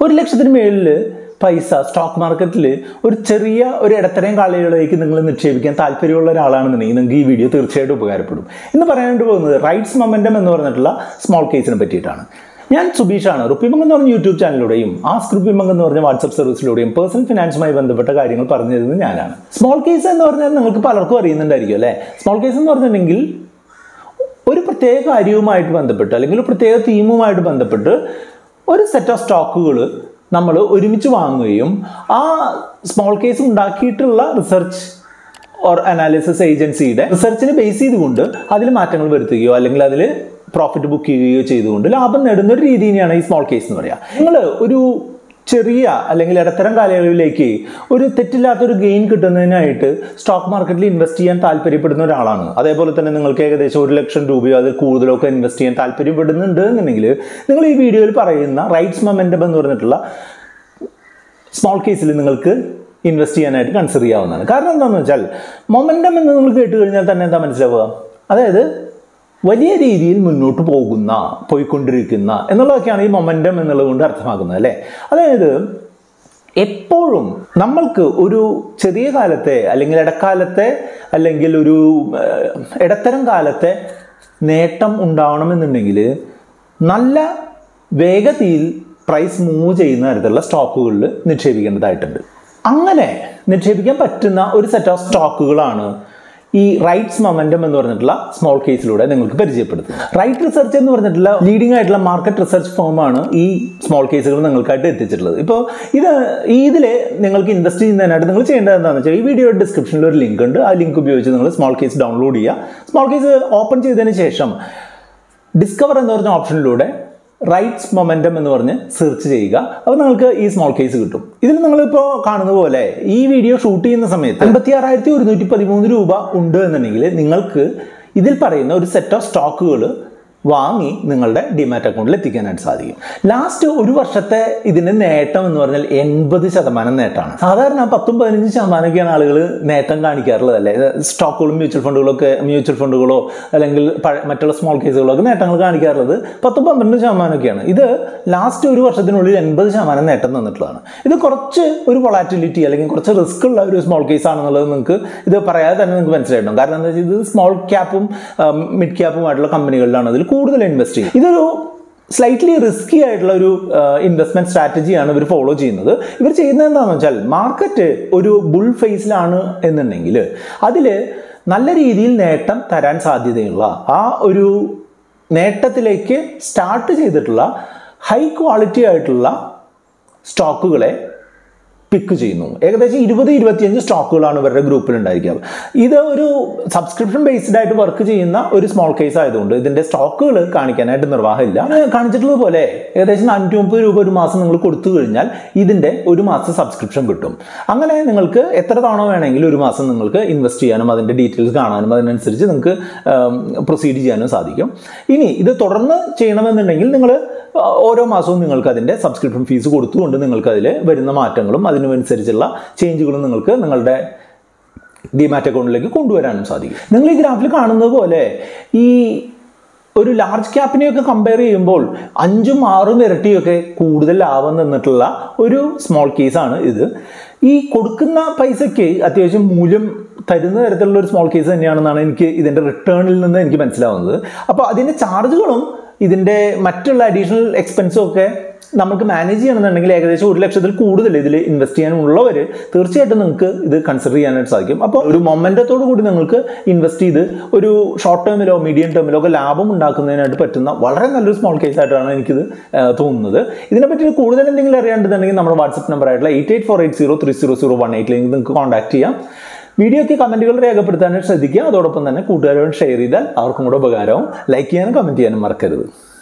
ഒരു ലക്ഷത്തിന് മേളിൽ പൈസ സ്റ്റോക്ക് മാർക്കറ്റിൽ ഒരു ചെറിയ ഒരു ഇടത്തരം കാലയളവിലേക്ക് നിങ്ങൾ നിക്ഷേപിക്കാൻ താല്പര്യമുള്ള ഒരാളാണെന്നുണ്ടെങ്കിൽ നിങ്ങൾക്ക് ഈ വീഡിയോ തീർച്ചയായിട്ടും ഉപകാരപ്പെടും ഇന്ന് പറയാനായിട്ട് പോകുന്നത് റൈറ്റ്സ് മൊമെൻറ്റം എന്ന് പറഞ്ഞിട്ടുള്ള സ്മോൾ കേസിനെ പറ്റിയിട്ടാണ് ഞാൻ സുബീഷാണ് റുപ്പിമംഗ് എന്ന് പറഞ്ഞ യൂട്യൂബ് ചാനലിലൂടെയും ആസ്ക് റുപ്പിമംഗ് എന്ന് പറഞ്ഞ വാട്സ്ആപ്പ് സർവീസിലൂടെയും പേഴ്സണൽ ഫിനാൻസുമായി ബന്ധപ്പെട്ട കാര്യങ്ങൾ പറഞ്ഞു തരുന്നത് ഞാനാണ് സ്മോൾ കേസ് എന്ന് പറഞ്ഞാൽ നിങ്ങൾക്ക് പലർക്കും അറിയുന്നുണ്ടായിരിക്കും അല്ലേ സ്മോൾ കേസ് എന്ന് പറഞ്ഞിട്ടുണ്ടെങ്കിൽ ഒരു പ്രത്യേക കാര്യവുമായിട്ട് ബന്ധപ്പെട്ട് അല്ലെങ്കിൽ ഒരു പ്രത്യേക തീമുമായിട്ട് ബന്ധപ്പെട്ട് ഒരു സെറ്റ് ഓഫ് സ്റ്റോക്കുകൾ നമ്മൾ ഒരുമിച്ച് വാങ്ങുകയും ആ സ്മോൾ കേസ് ഉണ്ടാക്കിയിട്ടുള്ള റിസർച്ച് ഓർ അനാലിസിസ് ഏജൻസിയുടെ റിസർച്ചിനെ ബേസ് ചെയ്തുകൊണ്ട് അതിൽ മാറ്റങ്ങൾ വരുത്തുകയോ അല്ലെങ്കിൽ അതിൽ പ്രോഫിറ്റ് ബുക്ക് ചെയ്യുകയോ ചെയ്തുകൊണ്ട് ലാഭം നേടുന്ന ഒരു രീതിയാണ് ഈ സ്മോൾ കേസ് എന്ന് പറയുക നിങ്ങൾ ഒരു ചെറിയ അല്ലെങ്കിൽ ഇടത്തരം കാലയളവിലേക്ക് ഒരു തെറ്റില്ലാത്തൊരു ഗെയിൻ കിട്ടുന്നതിനായിട്ട് സ്റ്റോക്ക് മാർക്കറ്റിൽ ഇൻവെസ്റ്റ് ചെയ്യാൻ താല്പര്യപ്പെടുന്ന ഒരാളാണ് അതേപോലെ തന്നെ നിങ്ങൾക്ക് ഏകദേശം ഒരു ലക്ഷം രൂപയോ അതിൽ കൂടുതലോ ഒക്കെ ഇൻവെസ്റ്റ് ചെയ്യാൻ താല്പര്യപ്പെടുന്നുണ്ട് എന്നുണ്ടെങ്കിൽ നിങ്ങൾ ഈ വീഡിയോയിൽ പറയുന്ന റൈറ്റ്സ് മൊമെൻറ്റം എന്ന് പറഞ്ഞിട്ടുള്ള സ്മോൾ കേസിൽ നിങ്ങൾക്ക് ഇൻവെസ്റ്റ് ചെയ്യാനായിട്ട് കൺസിഡർ ചെയ്യാവുന്നതാണ് കാരണം എന്താണെന്ന് വെച്ചാൽ മൊമെൻറ്റം എന്ന് നിങ്ങൾ കേട്ട് കഴിഞ്ഞാൽ തന്നെ എന്താ മനസ്സിലാവുക അതായത് വലിയ രീതിയിൽ മുന്നോട്ട് പോകുന്ന പോയിക്കൊണ്ടിരിക്കുന്ന എന്നുള്ളതൊക്കെയാണ് ഈ മൊമെൻറ്റം എന്നുള്ളത് കൊണ്ട് അർത്ഥമാക്കുന്നത് അല്ലേ അതായത് എപ്പോഴും നമ്മൾക്ക് ഒരു ചെറിയ കാലത്തെ അല്ലെങ്കിൽ ഇടക്കാലത്തെ അല്ലെങ്കിൽ ഒരു ഏഹ്, ഇടത്തരം കാലത്തെ നേട്ടം ഉണ്ടാവണമെന്നുണ്ടെങ്കിൽ നല്ല വേഗതയിൽ പ്രൈസ് മൂവ് ചെയ്യുന്ന തരത്തിലുള്ള സ്റ്റോക്കുകളിൽ നിക്ഷേപിക്കേണ്ടതായിട്ടുണ്ട് അങ്ങനെ നിക്ഷേപിക്കാൻ പറ്റുന്ന ഒരു സെറ്റ് ഓഫ് സ്റ്റോക്കുകളാണ് ഈ റൈറ്റ്സ് മൊമെന്റം എന്ന് പറഞ്ഞിട്ടുള്ള സ്മോൾ കേസിലൂടെ നിങ്ങൾക്ക് പരിചയപ്പെടുത്തുന്നത് റൈറ്റ് റിസർച്ച് എന്ന് പറഞ്ഞിട്ടുള്ള ലീഡിംഗ് ആയിട്ടുള്ള മാർക്കറ്റ് റിസർച്ച് ഫോമാണ് ഈ സ്മോൾ കേസുകൾ നിങ്ങൾക്കായിട്ട് എത്തിച്ചിട്ടുള്ളത് ഇപ്പോൾ ഇത് ഈ ഇതിൽ നിങ്ങൾക്ക് ഇൻവെസ്റ്റ് ചെയ്യുന്നതിനായിട്ട് നിങ്ങൾ ചെയ്യേണ്ടത് എന്താണെന്ന് വെച്ചാൽ ഈ വീഡിയോ ഡിസ്ക്രിപ്ഷനിൽ ഒരു ലിങ്ക് ഉണ്ട് ആ ലിങ്ക് ഉപയോഗിച്ച് നിങ്ങൾ സ്മോൾ കേസ് ഡൗൺലോഡ് ചെയ്യുക സ്മോൾ കേസ് ഓപ്പൺ ചെയ്തതിന് ശേഷം ഡിസ്കവർ എന്ന് പറഞ്ഞ ഓപ്ഷനിലൂടെ റൈറ്റ്സ് മൊമെൻറ്റം എന്ന് പറഞ്ഞ് സെർച്ച് ചെയ്യുക അപ്പോൾ നിങ്ങൾക്ക് ഈ സ്മോൾ കേസ് കിട്ടും ഇതിൽ നിങ്ങളിപ്പോൾ കാണുന്ന പോലെ ഈ വീഡിയോ ഷൂട്ട് ചെയ്യുന്ന സമയത്ത് അൻപത്തി ആറായിരത്തി ഒരുന്നൂറ്റി പതിമൂന്ന് രൂപ ഉണ്ട് എന്നുണ്ടെങ്കിൽ നിങ്ങൾക്ക് ഇതിൽ പറയുന്ന ഒരു സെറ്റ് ഓഫ് സ്റ്റോക്കുകൾ വാങ്ങി നിങ്ങളുടെ ഡിമാറ്റ് അക്കൗണ്ടിൽ എത്തിക്കാനായിട്ട് സാധിക്കും ലാസ്റ്റ് ഒരു വർഷത്തെ ഇതിന്റെ നേട്ടം എന്ന് പറഞ്ഞാൽ എൺപത് ശതമാനം നേട്ടമാണ് സാധാരണ പത്തും പതിനഞ്ചും ശതമാനമൊക്കെയാണ് ആളുകൾ നേട്ടം കാണിക്കാറുള്ളത് അല്ലേ സ്റ്റോക്കുകളും മ്യൂച്വൽ ഫണ്ടുകളൊക്കെ മ്യൂച്വൽ ഫണ്ടുകളോ അല്ലെങ്കിൽ പഴ- മറ്റുള്ള സ്മോൾ കേസുകളോ ഒക്കെ നേട്ടങ്ങൾ കാണിക്കാറുള്ളത് പത്തും പന്ത്രണ്ട് ശതമാനമൊക്കെയാണ് ഇത് ലാസ്റ്റ് ഒരു വർഷത്തിനുള്ളിൽ എൺപത് ശതമാനം നേട്ടം തന്നിട്ടുള്ളതാണ് ഇത് കുറച്ച് ഒരു വൊളാറ്റിലിറ്റി അല്ലെങ്കിൽ കുറച്ച് റിസ്ക് ഉള്ള ഒരു സ്മോൾ കേസ് ആണെന്നുള്ളത് നിങ്ങൾക്ക് ഇത് പറയാതെ തന്നെ നിങ്ങൾക്ക് മനസ്സിലായിട്ടുണ്ടാവും കാരണം എന്താ വെച്ചാൽ ഇത് സ്മോൾ ക്യാപ്പും മിഡ് ക്യാപ്പുമായിട്ടുള്ള കമ്പനികളിലാണ് അതിൽ കൂടുതൽ ഇൻവെസ്റ്റ് ചെയ്യുന്നത് ഇതൊരു സ്ലൈറ്റ്ലി റിസ്കി ആയിട്ടുള്ള ഒരു ഇൻവെസ്റ്റ്മെന്റ് സ്ട്രാറ്റജിയാണ് ഇവർ ഫോളോ ചെയ്യുന്നത് ഇവർ ചെയ്യുന്നത് എന്താണെന്ന് വെച്ചാൽ മാർക്കറ്റ് ഒരു ബുൾ ഫേസിലാണ് എന്നുണ്ടെങ്കിൽ അതിൽ നല്ല രീതിയിൽ നേട്ടം തരാൻ സാധ്യതയുള്ള ആ ഒരു നേട്ടത്തിലേക്ക് സ്റ്റാർട്ട് ചെയ്തിട്ടുള്ള ഹൈ ക്വാളിറ്റി ആയിട്ടുള്ള സ്റ്റോക്കുകളെ പിക്ക് ചെയ്യുന്നു ഏകദേശം ഇരുപത് ഇരുപത്തിയഞ്ച് സ്റ്റോക്കുകളാണ് ഇവരുടെ ഗ്രൂപ്പിൽ ഉണ്ടായിരിക്കുക ഇത് ഒരു സബ്സ്ക്രിപ്ഷൻ ബേസ്ഡ് ആയിട്ട് വർക്ക് ചെയ്യുന്ന ഒരു സ്മോൾ കേസ് ആയതുകൊണ്ട് ഇതിന്റെ സ്റ്റോക്കുകൾ കാണിക്കാനായിട്ട് നിർവാഹമില്ല ഞാൻ കാണിച്ചിട്ടുള്ളത് പോലെ ഏകദേശം നാനൂറ്റി മുപ്പത് രൂപ ഒരു മാസം നിങ്ങൾ കൊടുത്തു കഴിഞ്ഞാൽ ഇതിന്റെ ഒരു മാസം സബ്സ്ക്രിപ്ഷൻ കിട്ടും അങ്ങനെ നിങ്ങൾക്ക് എത്ര തവണ വേണമെങ്കിലും ഒരു മാസം നിങ്ങൾക്ക് ഇൻവെസ്റ്റ് ചെയ്യാനും അതിന്റെ ഡീറ്റെയിൽസ് കാണാനും അതിനനുസരിച്ച് നിങ്ങൾക്ക് പ്രൊസീഡ് ചെയ്യാനും സാധിക്കും ഇനി ഇത് തുടർന്ന് ചെയ്യണമെന്നുണ്ടെങ്കിൽ നിങ്ങൾ ഓരോ മാസവും നിങ്ങൾക്ക് അതിൻ്റെ സബ്സ്ക്രിപ്ഷൻ ഫീസ് കൊടുത്തുകൊണ്ട് നിങ്ങൾക്ക് അതിൽ വരുന്ന മാറ്റങ്ങളും അതിനനുസരിച്ചുള്ള ചേഞ്ചുകളും നിങ്ങൾക്ക് നിങ്ങളുടെ ഡിമാറ്റ് അക്കൗണ്ടിലേക്ക് കൊണ്ടുവരാനും സാധിക്കും നിങ്ങൾ ഈ ഗ്രാഫിൽ കാണുന്നത് പോലെ ഈ ഒരു ലാർജ് ക്യാപ്പിനെയൊക്കെ കമ്പയർ ചെയ്യുമ്പോൾ അഞ്ചും ആറും ഇരട്ടിയൊക്കെ കൂടുതൽ ലാഭം തന്നിട്ടുള്ള ഒരു സ്മോൾ കേസാണ് ഇത് ഈ കൊടുക്കുന്ന പൈസയ്ക്ക് അത്യാവശ്യം മൂല്യം തരുന്ന തരത്തിലുള്ള ഒരു സ്മോൾ കേസ് തന്നെയാണെന്നാണ് എനിക്ക് ഇതിൻ്റെ റിട്ടേണിൽ നിന്ന് എനിക്ക് മനസ്സിലാവുന്നത് അപ്പോൾ അതിൻ്റെ ചാർജുകളും ഇതിൻ്റെ മറ്റുള്ള അഡീഷണൽ എക്സ്പെൻസും ഒക്കെ നമുക്ക് മാനേജ് ചെയ്യണമെന്നുണ്ടെങ്കിൽ ഏകദേശം ഒരു ലക്ഷത്തിൽ കൂടുതൽ ഇതിൽ ഇൻവെസ്റ്റ് ചെയ്യാനുള്ളവർ തീർച്ചയായിട്ടും നിങ്ങൾക്ക് ഇത് കൺസിഡർ ചെയ്യാനായിട്ട് സാധിക്കും അപ്പോൾ ഒരു മൊമെൻറ്റത്തോടു കൂടി നിങ്ങൾക്ക് ഇൻവെസ്റ്റ് ചെയ്ത് ഒരു ഷോർട്ട് ടേമിലോ മീഡിയം ടേമിലോ ഒക്കെ ലാഭം ഉണ്ടാക്കുന്നതിനായിട്ട് പറ്റുന്ന വളരെ നല്ലൊരു സ്മോൾ കേസ് ആയിട്ടാണ് എനിക്കിത് ആ, തോന്നുന്നത് ഇതിനെപ്പറ്റി കൂടുതൽ എന്തെങ്കിലും അറിയാണ്ടെന്നുണ്ടെങ്കിൽ നമ്മുടെ വാട്സപ്പ് നമ്പർ ആയിട്ടുള്ള eight eight four eight zero three zero zero one എയ്റ്റിലേക്ക് നിങ്ങൾക്ക് കോൺടാക്ട് ചെയ്യാം വീഡിയോയ്ക്ക് കമൻറ്റുകൾ രേഖപ്പെടുത്താനായിട്ട് ശ്രദ്ധിക്കുക അതോടൊപ്പം തന്നെ കൂട്ടുകാരോട് ഷെയർ ചെയ്താൽ അവർക്കും കൂടെ ഉപകാരവും ലൈക്ക് ചെയ്യാനും കമൻറ്റ് ചെയ്യാനും മറക്കരുത്